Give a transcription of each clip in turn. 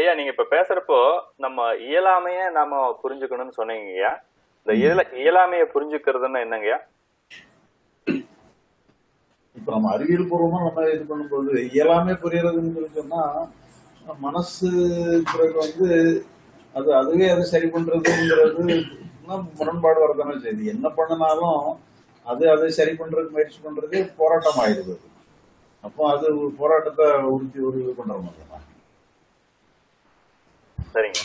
ஐயா நீங்க இப்ப பேசுறப்போ நம்ம இயலாமைய நாம புரிஞ்சுக்கணும்னு சொன்னீங்க ஐயா இந்த இயல இயலாமைய புரிஞ்சுக்கிறதுன்னா என்னங்கய்யா இப்ப நம்ம அறிவியல் பூர்வமா நம்ம இது பண்ணும்போது இயலாமே புரியறதுன்னு சொல்லி சொன்னா மனசுங்கிறது வந்து அது அதுவே அது சரி பண்றதுங்கிறது எல்லாம் முரண்பாடு வரதானே செய்யுது என்ன பண்ணினாலும் அது அதை சரி பண்றதுக்கு முயற்சி பண்றது போராட்டம் ஆயிடுது அது. அப்போ அது ஒரு போராட்டத்தை உறுதி ஒரு இது பண்ற மாதிரி தான். சரிங்க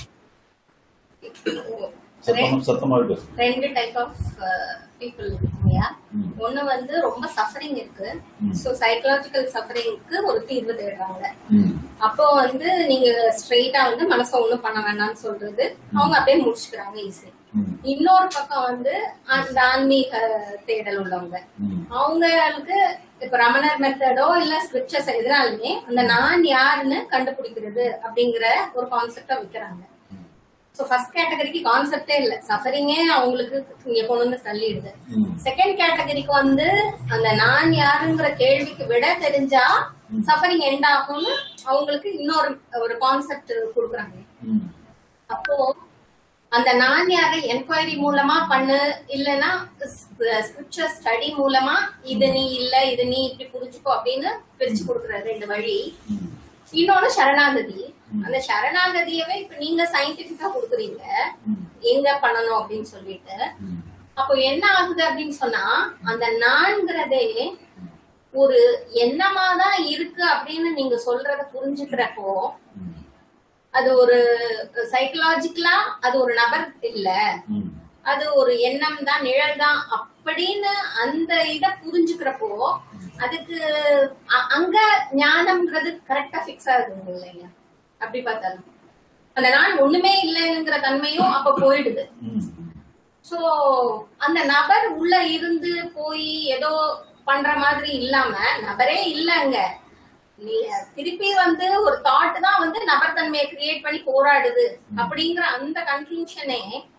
சத்தமா சத்தமாக பேசு ரெண்டு டைப் ஆஃப் பீப்புள் இருக்குங்கய்யா ம். ஒண்ணு வந்து ரொம்ப சஃபரிங் இருக்கு ம். சோ சைக்கலாஜிக்கல் சஃபரிங்க்கு ஒரு தீர்வு தேடுறாங்க ம். அப்போ வந்து நீங்க ஸ்ட்ரெயிட்டா வந்து மனசை ஒண்ணும் பண்ண வேண்டாம்னு சொல்றது அவங்க அப்படியே முடிச்சுக்கிறாங்க ஈஸி ம். இன்னொரு பக்கம் வந்து அந்த ஆன்மீக தேடல் உள்ளவங்க ம். அவங்களுக்கு இப்ப ரமணர் மெத்தடோ இல்ல ஸ்கிரிப்சர்ஸ் எதுனாலுமே அந்த நான் யாருன்னு கண்டுபிடிக்கிறது அப்படிங்கிற ஒரு கான்செப்டை வைக்கிறாங்க சோ ஃபர்ஸ்ட் கேட்டகரிக்கு கான்செப்டே இல்ல சஃபரிங்கே அவங்களுக்கு இங்க கொண்டு வந்து தள்ளிடுது ம். செகண்ட் கேட்டகரிக்கு வந்து அந்த நான் யாருங்கிற கேள்விக்கு விட தெரிஞ்சா சஃபரிங் எண்ட் ஆகும்னு அவங்களுக்கு இன்னொரு ஒரு கான்செப்ட் கொடுக்குறாங்க ம். அப்போ அந்த நான் யாரை என்கொயரி மூலமா பண்ணு இல்லைன்னா ஸ்கிரிப்சர் ஸ்டடி மூலமா இது நீ இல்ல இது நீ இப்படி புரிஞ்சுக்கோ அப்படின்னு பிரிச்சு கொடுக்குற ரெண்டு வழி ம். இன்னொன்னு சரணாகதி அந்த சரணாகதியவே இப்ப நீங்க சயின்டிபிக்கா கொடுக்குறீங்க ம். எங்க பண்ணணும் அப்படின்னு சொல்லிட்டு ம். அப்போ என்ன ஆகுது அப்படின்னு சொன்னா அந்த நான்கிறதே ஒரு எண்ணமா தான் இருக்கு அப்படின்னு நீங்க சொல்றத புரிஞ்சுக்கிறப்போ ம். அது ஒரு சைக்கலாஜிக்கலா அது ஒரு நபர் இல்ல ம். அது ஒரு எண்ணம் தான் நிழல் தான் அப்படின்னு அந்த இத புரிஞ்சுக்கிறப்போ அதுக்கு அ- அங்க ஞானம்ன்றது கரெக்டா ஃபிக்ஸ் ஆகுது இல்லையா அப்படி பார்த்தாலும் அந்த நான் ஒண்ணுமே இல்லைங்கிற தன்மையும் அப்ப போயிடுது ம். சோ அந்த நபர் உள்ள இருந்து போய் ஏதோ பண்ற மாதிரி இல்லாம நபரே இல்லங்க நீ திருப்பி வந்து ஒரு தாட் தான் வந்து நபர் தன்மையை கிரியேட் பண்ணி போராடுது அப்படிங்கிற அந்த கன்க்ளூஷனே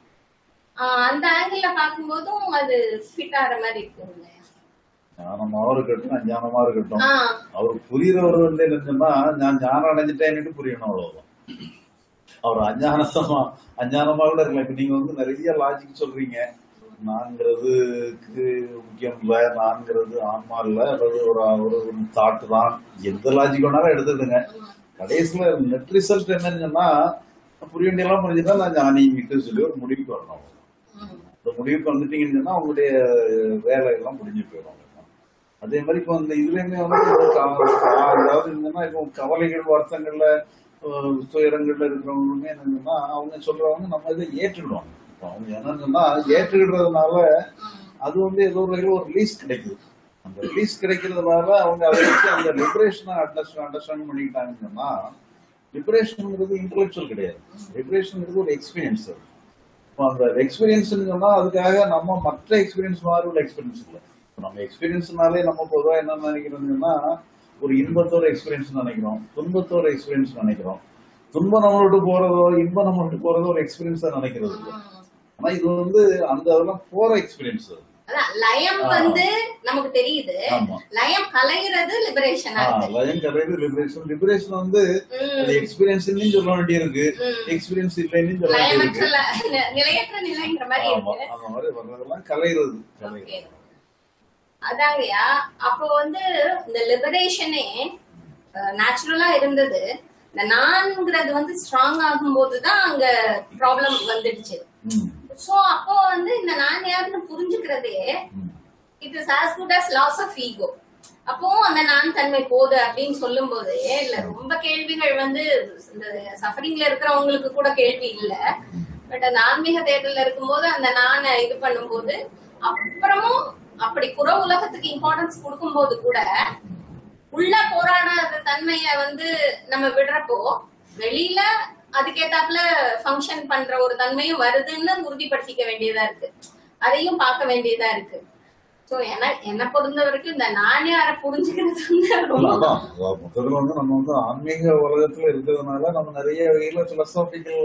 அந்த ஆங்கிள் பார்க்கும்போதும் அது ஃபிட் ஆகிற மாதிரி இருக்கும் இல்லையா ஞானமாவும் இருக்கட்டும் அஞ்ஞானமா இருக்கட்டும் ஆ, அவர் புரியுறவர் வந்து என்னன்னா நான் ஞானம் அடைஞ்சிட்டேன்னு புரியணும் அவ்வளவுதான் அவர் அஞ்ஞானமா அஞ்ஞானமா கூட இருக்கலாம் இப்ப நீங்க வந்து நிறைய லாஜிக் சொல்றீங்க நான்கிறதுக்கு முக்கியம் இல்ல நான்கிறது ஆன்மா இல்ல அதாவது ஒரு ஒரு தாட்டு தான் எந்த லாஜிக் வேணாலும் எடுத்துடுங்க கடைசியில நெட் ரிசல்ட் என்னன்னு சொன்னா புரிய வேண்டியெல்லாம் புரிஞ்சுட்டா நான் ஞானிங்கிட்டு சொல்லி ஒரு முடிவுக்கு வரணும் ம், இந்த முடிவுக்கு வந்துட்டீங்கன்னு சொன்னா உங்களுடைய வேலையெல்லாம் முடிஞ்சு போயிடும் அதே மாதிரி இப்போ இந்த இதுலயுமே வந்து ஒரு க- க- அதாவது என்னன்னா இப்போ கவலைகள் வருத்தங்கள்ல அஹ், துயரங்கள்ல இருக்கிறவங்களுமே என்னன்னா அவங்க சொல்றவங்க நம்ம இதை ஏற்றுக்கிடுவாங்க இப்போ அவங்க என்னன்னா ஏற்றுக்கிடுறதுனால அது வந்து ஏதோ ஒரு வகையில் ஒரு ரிலீஸ் கிடைக்குது அந்த ரிலீஸ் கிடைக்கிறதுனால அவங்க அதை வச்சு அந்த லிபரேஷனை அண்டர்ஸ்டாண்ட் அண்டர்ஸ்டாண்ட் பண்ணிக்கிட்டாங்கன்னு சொன்னா லிபரேஷனுங்கிறது இன்டலெக்சுவல் கிடையாது லிபரேஷனுங்கிறது ஒரு எக்ஸ்பீரியன்ஸ் அது இப்போ அந்த எக்ஸ்பீரியன்ஸ் சொன்னா அதுக்காக நம்ம மற்ற எக்ஸ்பீரியன்ஸ் மாதிரி உள்ள எக்ஸ்பீரியன்ஸ் இல்லை இப்போ நம்ம எக்ஸ்பீரியன்ஸ்னாலே நம்ம பொதுவாக என்ன நினைக்கிறோம்னா ஒரு இன்பத்தோட எக்ஸ்பீரியன்ஸ் நினைக்கிறோம் துன்பத்தோட எக்ஸ்பீரியன்ஸ் நினைக்கிறோம் துன்பம் நம்ம விட்டு போறதோ இன்பம் நம்ம விட்டு போறதோ ஒரு எக்ஸ்பீரியன்ஸா நினைக்கிறது இல்லை ஆனா இது வந்து அந்த அதெல்லாம் போற எக்ஸ்பீரியன்ஸ் அதான் லயம் வந்து நமக்கு தெரியுது ஆமா லயம் கலைகிறது லிபரேஷனா ஆ, இருக்கு லயம் கரையுது லிபரேஷன் லிபரேஷன் வந்து ம், அது எக்ஸ்பீரியன்ஸ் சொல்ல வேண்டியிருக்கு ம். எக்ஸ்பீரியன்ஸ் இல்லைன்னு சொல்ல லயமற்ற வேண்டியிருக்கு ல- நி- நிலையற்ற நிலைங்கிற மாதிரி ஆமா இருக்கு அந்த மாதிரி வர்றதெல்லாம் கலைகிறது கலைகிறது Okay. அதாங்கய்யா அப்போ வந்து இந்த லிபரேஷனே நேச்சுரலா இருந்தது இந்த நான்ங்கிறது வந்து ஸ்ட்ராங் ஆகும்போது தான் அங்க ப்ராப்ளம் வந்துடுச்சு ம், சோ அப்போ வந்து இந்த நான் யாருன்னு புரிஞ்சுக்கிறதே ம். It is as good as loss of ego அப்போ அந்த நான் தன்மை போகுது அப்படின்னு சொல்லும் போது இல்ல ரொம்ப கேள்விகள் வந்து இந்த சஃபரிங்ல இருக்கிறவங்களுக்கு கூட கேள்வி இல்ல பட் அந்த ஆன்மீக தேடல்ல இருக்கும்போது அந்த நானை இது பண்ணும்போது அப்புறமும் அப்படி புற உலகத்துக்கு இம்பார்ட்டன்ஸ் கொடுக்கும்போது கூட உள்ள போராடாத தன்மைய வந்து நம்ம விடுறப்போ வெளியில அதுக்கேத்தாப்புல ஃபங்க்ஷன் பண்ற ஒரு தன்மையும் வருதுன்னு உறுதிப்படுத்திக்க வேண்டியதா இருக்கு அதையும் பார்க்க வேண்டியதா இருக்கு சோ என என்னை பொறுத்த வரைக்கும் இந்த நான் யார புரிஞ்சுக்கிறது வந்து இல்ல, ரொம்ப அதான் அதான் மொத்தத்துல வந்து நம்ம வந்து ஆன்மீக உலகத்துல இருக்கிறதுனால நம்ம நிறைய வகையில பிலசாபிக்கல்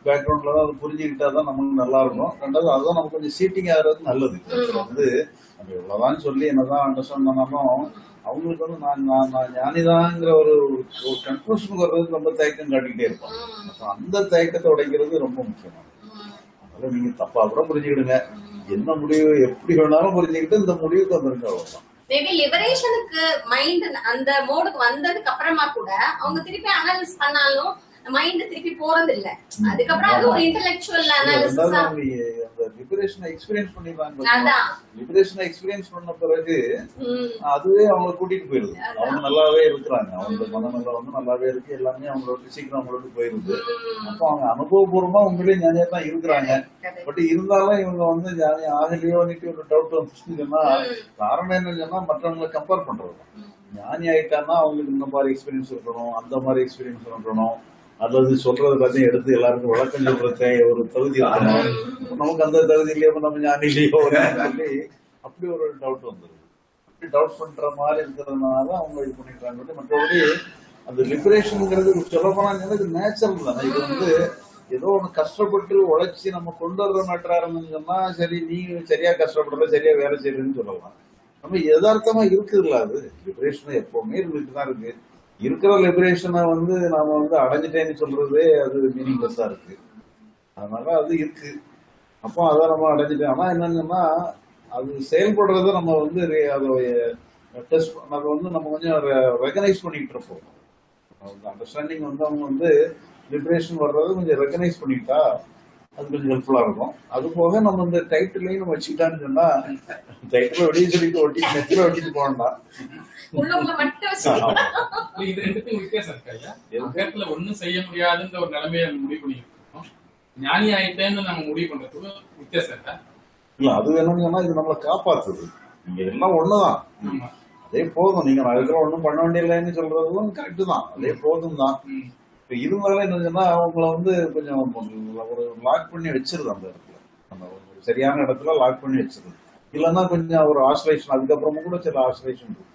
பேக்ரவுண்ட்ல தான் அதை புரிஞ்சுக்கிட்டா தான் நமக்கு நல்லா இருக்கும் ரெண்டாவது அதுதான் நமக்கு கொஞ்சம் சீட்டிங் ஆகிறது நல்லது Actually வந்து நம்ம எவ்வளவுதான் சொல்லி என்னதான் அண்டர்ஸ்டாண்ட் பண்ணாலும் அவங்களுக்கு வந்து நான் நான் நான் ஞானிதாங்கிற ஒரு ஒரு கன்க்ளூஷனுக்கு வர்றதுக்கு ரொம்ப தயக்கம் காட்டிக்கிட்டே இருப்போம் அப்ப அந்த தயக்கத்தை உடைக்கிறது ரொம்ப முக்கியமானது அதனால நீங்க தப்பா கூட புரிஞ்சுக்கிடுங்க என்ன முடிவு எப்படி வேணாலும் புரிஞ்சுக்கிட்டு இந்த முடிவுக்கு வந்துருங்க அவ்வளவுதான் மேபி லிபரேஷனுக்கு மைண்ட் அந்த மோடுக்கு வந்ததுக்கு அப்புறமா கூட அவங்க திருப்பி அனலைஸ் பண்ணாலும் மைண்ட் திருப்பி போறது இல்ல அதுக்கப்புறம் அது ஒரு இன்டெலெக்சுவல் ரெண்டாவது அனாலிசிஸ் அவங்க அந்த லிபரேஷனை எக்ஸ்பீரியன்ஸ் பண்ணிடுறாங்க அதான். லிபரேஷனை எக்ஸ்பீரியன்ஸ் பண்ண பிறகு உம் அதுவே அவங்களை கூட்டிட்டு போயிருது அவங்க நல்லாவே இருக்கிறாங்க அவங்க மனநலம் வந்து நல்லாவே இருக்கு எல்லாமே அவங்களோட சீக்கிரம் அவங்களோட போயிருது அப்போ அவங்க அனுபவபூர்வமா உங்களே ஞானியா தான் இருக்கிறாங்க correct. பட் இருந்தாலும் இவங்க வந்து ஞானி ஆகலையோன்னுட்டு ஒரு டவுட் வந்துச்சுன்னா காரணம் என்னன்னு சொன்னா மற்றவங்களை கம்பேர் பண்றது ஞானி ஆயிட்டான்னா அவங்களுக்கு இந்த மாதிரி எக்ஸ்பீரியன்ஸ் இருக்கணும் அந்த மாதிரி எக்ஸ்பீரியன்ஸ் இருக்கணும் அல்லது சொல்றது எல்லாத்தையும் எடுத்து எல்லாருக்கும் விளக்கம் சொல்றது ஒரு தகுதி இருக்கணும் நமக்கு அந்த தகுதி இல்லையோ அப்ப நம்ம ஞானி இல்லையோ சொல்லி அப்படி ஒரு டவுட் வந்துருது அப்படி டவுட் பண்ற மாதிரி இருக்கிறதுனால அவங்க இது பண்ணிக்கிறாங்க மற்றபடி அந்த லிபரேஷனுங்கிறது சொல்ல போனா எனக்கு நேச்சுரல் தானே இது வந்து ஏதோ ஒண்ணு கஷ்டப்பட்டு உழைச்சி நம்ம கொண்டு வர்ற மேட்டரா இருந்துன்னு சொன்னா சரி நீ சரியா கஷ்டப்படுற சரியா வேலை செய்யறன்னு சொல்லலாம் நம்ம யதார்த்தமா இருக்குதுல்ல அது லிபரேஷன் எப்பவுமே இருந்துட்டு தான் இருக்கு இருக்கிற லிபரேஷனை வந்து நாம வந்து அடைஞ்சிட்டேன்னு சொல்றதே அது மீனிங்லெஸ்ஸா இருக்கு அதனால அது இருக்கு அப்போ அதை நம்ம அடைஞ்சிட்டோம் ஆனா என்னங்கன்னா அது செயல்படுறத நம்ம வந்து re- அதோடைய டெஸ்ட் நம்ம வந்து நம்ம கொஞ்சம் ரெகனைஸ் பண்ணிட்டு இருப்போம் அண்டர்ஸ்டாண்டிங் வந்து அவங்க வந்து லிபரேஷன் வர்றதை கொஞ்சம் ரெகனைஸ் பண்ணிட்டா அது கொஞ்சம் ஹெல்ப்ஃபுல்லா இருக்கும் அது போக நம்ம இந்த டைட்டிலையும் நம்ம வச்சுக்கிட்டான்னு சொன்னா டைட்டில் வெளியே சொல்லிட்டு ஒட்டி நெத்தில ஒட்டிட்டு போகலாம் உள்ளவங்களை மட்டும் வச்சு ஆமா. இது ரெண்டுக்கும் வித்தியாசம் இருக்கா ஐயா எது? அந்த இடத்துல ஒண்ணும் செய்ய முடியாதுன்ற ஒரு நிலைமையை நம்ம முடிவு பண்ணிருக்கோம் ஞானி ஆயிட்டேன்னு நம்ம முடிவு பண்றதுக்கு வித்தியாசம் இருக்கா இல்ல அது வேணும்னு சொன்னா இது நம்மளை காப்பாத்துது நீங்க எல்லாம் ஒண்ணுதான் ஆமா அதே போதும் நீங்க அதுக்கப்புறம் ஒண்ணும் பண்ண வேண்டியதில்லைன்னு சொல்றதும் கரெக்ட் தான் அதே போதும் தான் ம். இப்ப இருந்தாலும் என்ன சொன்னா அவங்கள வந்து கொஞ்சம் ஒரு லாக் பண்ணி வச்சிருது அந்த இடத்துல அந்த ஒரு சரியான இடத்துல லாக் பண்ணி வச்சிருது இல்லைன்னா கொஞ்சம் ஒரு ஆசிலேஷன் அதுக்கப்புறமும் கூட சில ஆசிலேஷன் இருக்கு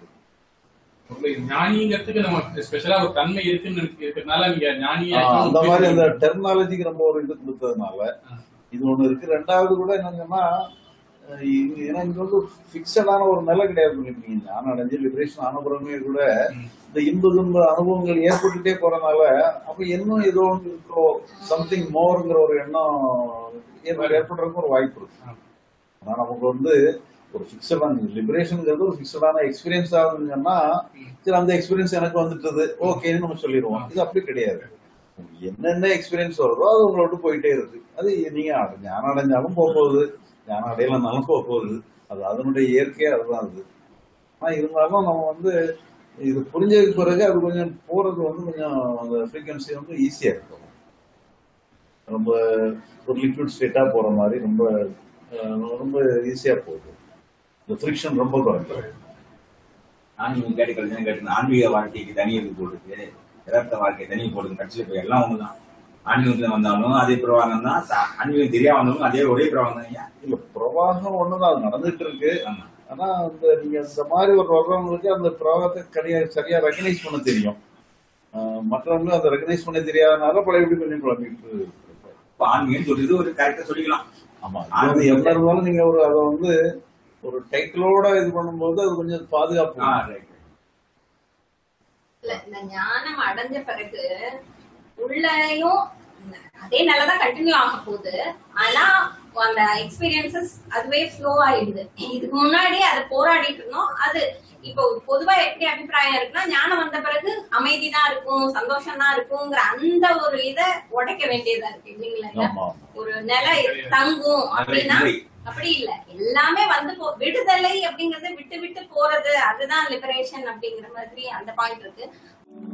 ஒரு ஞானிங்கிறதுக்கு நம்ம ஸ்பெஷலா ஒரு தன்மை இருக்குன்னு இருக்கு- இருக்கிறதுனால நீங்க ஞானியா ஆஹ் அந்த மாதிரி அந்த டெர்மினாலஜிக்கு ரொம்ப ஒரு இது கொடுத்ததுனால இது ஒண்ணு இருக்கு ரெண்டாவது கூட என்னங்கன்னா அஹ் இங்க- ஏன்னா இங்க வந்து பிக்சடான ஒரு நிலை கிடையாது நீங்க ஞானம் அடைஞ்சு லிபரேஷன் ஆன பிறகுமே கூட இந்த இன்ப துன்ப அனுபவங்கள் ஏற்பட்டுட்டே போறதுனால அப்ப இன்னும் ஏதோ ஒன்று இருக்கோ சம்திங் மோர்ங்கிற ஒரு எண்ணம் ஏற்ப- ஏற்படுறதுக்கு ஒரு வாய்ப்பு இருக்கு ஆனா நமக்கு வந்து ஒரு பிக்சடான லிபரேஷன்ங்கிறது ஒரு பிக்சடான எக்ஸ்பீரியன்ஸ் ஆகுதுன்னா சரி அந்த எக்ஸ்பீரியன்ஸ் எனக்கு வந்துட்டது ஓகேன்னு நம்ம சொல்லிடுவோம் இது அப்படி கிடையாது என்னென்ன எக்ஸ்பீரியன்ஸ் வருதோ அது உங்களை விட்டு போயிட்டே இருக்கு அது நீங்க அட- ஞானம் அடைஞ்சாலும் போக போகுது ஞானம் அடையலனாலும் போக போகுது அது அதனுடைய இயற்கையே அதுதான் அது ஆனா இருந்தாலும் நம்ம வந்து இது புரிஞ்சதுக்கு பிறகு அது கொஞ்சம் போறது வந்து கொஞ்சம் அந்த ஃப்ரீக்வன்சி வந்து ஈஸியா இருக்கும் ரொம்ப ஒரு லிக்விட் ஸ்டேட்டா போற மாதிரி ரொம்ப அஹ், ரொம்ப ஈஸியா போகுது இந்த ஃப்ரிக்ஷன் ரொம்ப குறைஞ்சிடும் ஆன்மீகம் கேட்டு கல்யாணம் கேட்டு ஆன்மீக வாழ்க்கைக்கு தனி இது போட்டுருக்கு யதார்த்த வாழ்க்கை தனி போடுது கட்சியில் போய் எல்லாம் ஒண்ணுதான் ஆன்மீகத்துல வந்தாலும் அதே பிரவாகம் தான் ச- ஆன்மீகம் தெரியாம வந்தாலும் அதே ஒரே பிரவாகம் தான் ஐயா இல்ல பிரவாகம் ஒண்ணுதான் அது நடந்துட்டு இருக்கு ஆமா ஆனா அந்த நீங்க இந்த மாதிரி ஒரு வர்றவங்களுக்கு அந்த பிரவாகத்தை கரையா சரியா ரெகனைஸ் பண்ண தெரியும் ஆஹ் மற்றவங்களுக்கு அதை ரெகனைஸ் பண்ண தெரியாதனால பழைய எப்படி கொஞ்சம் குழம்பிட்டு இருக்கு. இப்ப ஆன்மீகம் சொல்றது ஒரு கரெக்டா சொல்லிக்கலாம் ஆமா இது வந்து என்ன இருந்தாலும் நீங்க ஒரு அதை வந்து ஒரு டைட்டிலோட இது பண்ணும்போது அது கொஞ்சம் பாதுகாப்பு ஆ, right, right. இல்ல இந்த ஞானம் அடைஞ்ச பிறகு உள்ளயும் அதே நல்லதான் கண்டினியூ ஆக போகுது ஆனா அந்த எக்ஸ்பீரியன்சஸ் அதுவே ஃப்ளோ ஆயிடுது இதுக்கு முன்னாடி அதை போராடிட்டு இருந்தோம் அது இப்போ பொதுவா எப்படி அபிப்பிராயம் இருக்குன்னா ஞானம் வந்த பிறகு அமைதி தான் இருக்கும் சந்தோஷம் தான் இருக்குங்கிற அந்த ஒரு இதை உடைக்க வேண்டியதா இருக்கு இல்லைங்களா ஆமா ஒரு நிலை தங்கும் அப்படின்னா இல்லை. அப்படி இல்ல எல்லாமே வந்து போ விடுதலை அப்படிங்கறது விட்டு விட்டு போறது அதுதான் லிபரேஷன் அப்படிங்கிற மாதிரி அந்த பாயிண்ட் இருக்கு